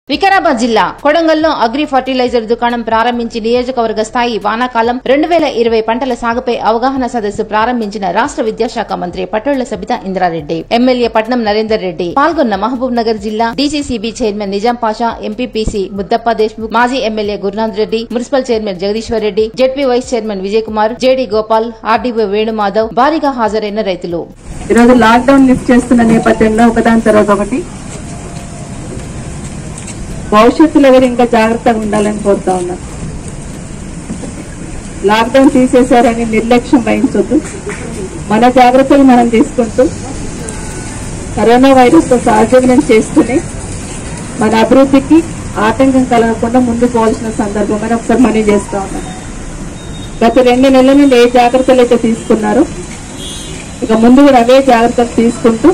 వికారాబాద్ జిల్లా కొడంగల్లో agri fertiliser దుకాణం ప్రారంభించి నియోజకవర్గ స్థాయి వానాకాలం రెండు వేల ఇరవై పంటల సాగుపై అవగాహన సదస్సు ప్రారంభించిన రాష్ట్ర విద్యాశాఖ మంత్రి పట్టోళ్ల సబితా ఇంద్రారెడ్డి ఎమ్మెల్యే పట్నం నరేందర్ రెడ్డి పాల్గొన్న మహబూబ్ నగర్ జిల్లా DCCB chairman Nizam Pasha MPPC Muddappa Deshmukh మాజీ MLA Gurunath Reddy municipal chairman Jagadishwar Reddy ZP vice chairman Vijay Kumar JD Gopal RDO Venumadhav భారీగా హాజరైన రైతులు ఈరోజు లాక్డౌన్ లిఫ్ట్ చేస్తున్న నేపథ్యంలో ఒకదాని తర్వాత ఒకటి భవిష్యత్తులో కూడా ఇంకా జాగ్రత్తగా ఉండాలని కోరుతా ఉన్నాను లాక్డౌన్ తీసేశారని నిర్లక్ష్యం వహించొద్దు మన జాగ్రత్తలు మనం తీసుకుంటూ కరోనా వైరస్ తో సహజీవనం చేస్తూనే మన అభివృద్ధికి ఆటంకం కలగకుండా ముందుకు పోవాల్సిన సందర్భమని ఒకసారి మనీ చేస్తా ఉన్నాను గత రెండు నెలల నుండి ఏ జాగ్రత్తలు అయితే తీసుకున్నారో ఇక ముందు కూడా అవే జాగ్రత్తలు తీసుకుంటూ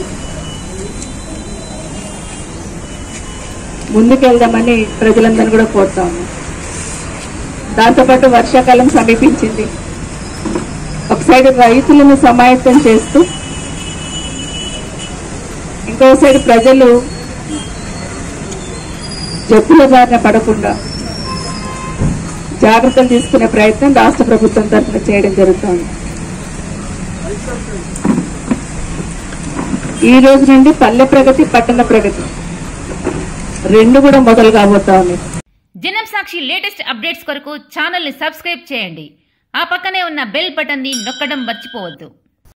ముందుకెళ్దామని ప్రజలందరూ కూడా కోరుతా ఉన్నాం దాంతోపాటు వర్షాకాలం సమీపించింది ఒక సైడ్ రైతులను సమాయత్తం చేస్తూ ఇంకో సైడ్ ప్రజలు జబ్బుల బారిన పడకుండా జాగ్రత్తలు తీసుకునే ప్రయత్నం రాష్ట్ర ప్రభుత్వం తరఫున చేయడం జరుగుతోంది ఈ రోజు నుండి పల్లె ప్రగతి పట్టణ ప్రగతి రెండు కూడా మొదలు కాబోతా ఉన్నాయి జనం సాక్షి లేటెస్ట్ అప్డేట్స్ కొరకు ఛానల్ ని సబ్స్క్రైబ్ చేయండి ఆ పక్కనే ఉన్న బెల్ బటన్ ని నొక్కడం మర్చిపోవద్దు